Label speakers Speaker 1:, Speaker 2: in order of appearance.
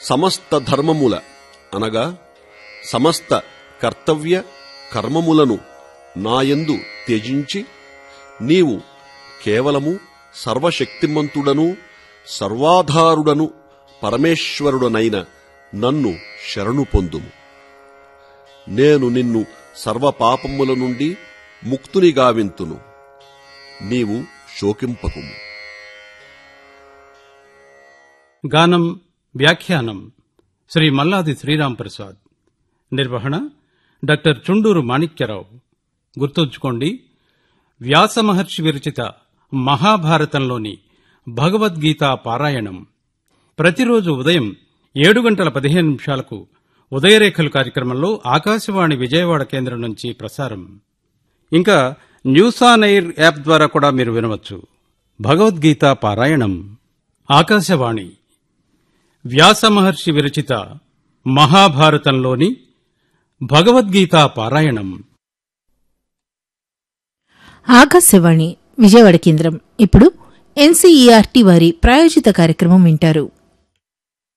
Speaker 1: సమస్త ధర్మముల అనగా సమస్త కర్తవ్య కర్మములను నాయందు త్యజించి నీవు కేవలము సర్వశక్తిమంతుడను సర్వాధారుడను పరమేశ్వరుడనైన నన్ను శరణు పొందుము నేను నిన్ను సర్వపాపముల నుండి ముక్తుని గావింతును నీవు శోకింపకుము
Speaker 2: గానం వ్యాఖ్యానం శ్రీ మల్లాది శ్రీరాం ప్రసాద్ నిర్వహణ డాక్టర్ చుండూరు మాణిక్యరావు గుర్తుంచుకోండి వ్యాస మహర్షి విరచిత మహాభారతంలోని భగవద్గీత పారాయణం ప్రతిరోజు ఉదయం ఏడు గంటల పదిహేను నిమిషాలకు ఉదయరేఖలు కార్యక్రమంలో ఆకాశవాణి విజయవాడ కేంద్రం నుంచి ప్రసారం ఇంకా న్యూస్ ఆన్ ఎయిర్ యాప్ ద్వారా కూడా మీరు వినవచ్చు భగవద్గీత పారాయణం ఆకాశవాణి వ్యాస మహర్షి విరచిత మహాభారతంలోని భగవద్గీత పారాయణం
Speaker 3: ఆకాశవాణి విజయవాడ కేంద్రం ఇప్పుడు ఎన్సీఈఆర్టీ వారి ప్రాయోజిత కార్యక్రమం వింటారు